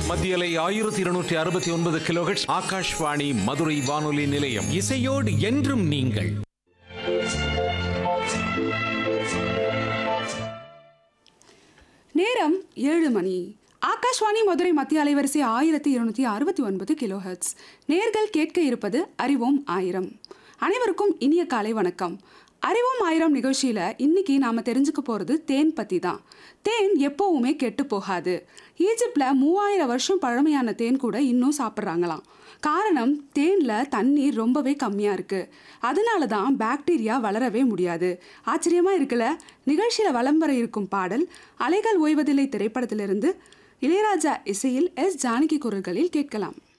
மத்தியலை ஆயிரத்தி இருநூற்றி அறுபத்தி ஒன்பது கிலோஹெட்ஸ் ஆகாஷ்வாணி மதுரை வானொலி நிலையம் இசையோடு என்றும் நீங்கள் நேரம் ஏழு மணி ஆகாஷ்வாணி மதுரை மத்திய அலைவரிசை ஆயிரத்தி இருநூத்தி அறுபத்தி ஒன்பது கிலோஹெர்ட்ஸ் நேர்கள் கேட்க இருப்பது அறிவோம் ஆயிரம் அனைவருக்கும் இனிய காலை வணக்கம் அறிவோம் ஆயிரம் நிகழ்ச்சியில இன்னைக்கு நாம தெரிஞ்சுக்க போறது தேன் பத்தி தான் தேன் எப்பவுமே கெட்டு போகாது ஈஜிப்ட்ல மூவாயிரம் வருஷம் பழமையான தேன் கூட இன்னும் சாப்பிட்றாங்களாம் காரணம் தேன்ல தண்ணீர் ரொம்பவே கம்மியா இருக்கு அதனால தான் பாக்டீரியா வளரவே முடியாது ஆச்சரியமா இருக்குல்ல நிகழ்ச்சியில வலம் வர இருக்கும் பாடல் அலைகள் ஓய்வதில்லை திரைப்படத்திலிருந்து இளையராஜா இசையில் எஸ் ஜானகி குரல்களில் கேட்கலாம்